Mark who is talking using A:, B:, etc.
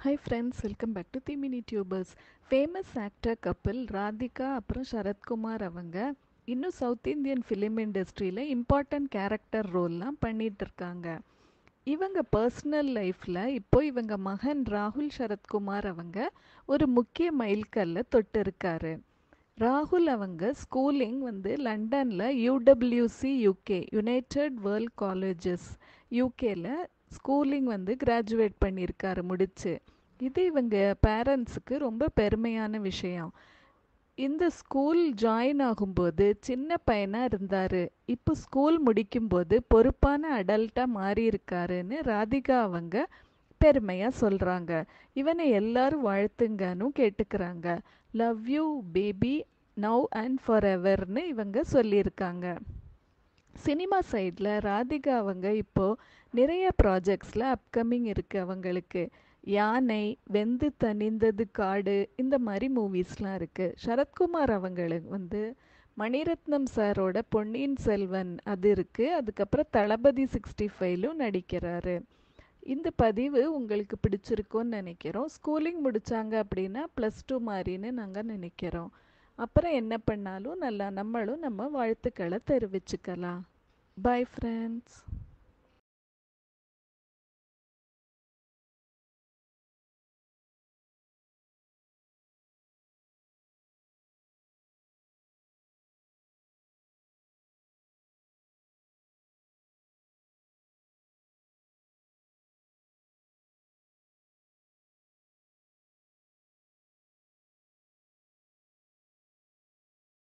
A: hi friends welcome back to the mini tubers famous actor couple Radhika அப்புறம் சரத்குமார் அவங்க இன்னும் south Indian film இண்டஸ்ட்ரியில் important character ரோல்லாம் பண்ணிட்டு இருக்காங்க இவங்க பர்சனல் லைஃப்பில் இப்போ இவங்க மகன் ராகுல் சரத்குமார் அவங்க ஒரு முக்கிய மைல்கல்லை தொட்டு இருக்காரு ராகுல் அவங்க ஸ்கூலிங் வந்து லண்டனில் UWC UK United World Colleges யூகேல ஸ்கூலிங் வந்து கிராஜுவேட் பண்ணியிருக்காரு முடிச்சு இது இவங்க பேரண்ட்ஸுக்கு ரொம்ப பெருமையான விஷயம் இந்த ஸ்கூல் ஜாயின் ஆகும்போது சின்ன பையனாக இருந்தார் இப்போ ஸ்கூல் முடிக்கும்போது பொறுப்பான அடல்ட்டாக மாறி இருக்காருன்னு ராதிகா அவங்க பெருமையாக சொல்கிறாங்க இவனை எல்லாரும் வாழ்த்துங்கன்னு கேட்டுக்கிறாங்க love you baby now and for எவர்னு இவங்க சொல்லியிருக்காங்க சினிமா சைடில் ராதிகா அவங்க இப்போது நிறைய ப்ராஜெக்ட்ஸில் அப்கமிங் இருக்குது அவங்களுக்கு யானை வெந்து தணிந்தது காடு இந்த மாதிரி மூவிஸ்லாம் இருக்குது சரத்குமார் அவங்களுக்கு வந்து மணிரத்னம் சாரோட பொன்னியின் செல்வன் அது இருக்குது அதுக்கப்புறம் தளபதி சிக்ஸ்டி ஃபைவ்லும் நடிக்கிறாரு இந்த பதிவு உங்களுக்கு பிடிச்சிருக்கும்னு நினைக்கிறோம் ஸ்கூலிங் முடித்தாங்க அப்படின்னா ப்ளஸ் டூ மாதிரின்னு நாங்கள் நினைக்கிறோம் அப்புறம் என்ன பண்ணாலும் நல்லா நம்மளும் நம்ம வாழ்த்துக்களை தெரிவிச்சுக்கலாம் பாய் ஃப்ரெண்ட்ஸ்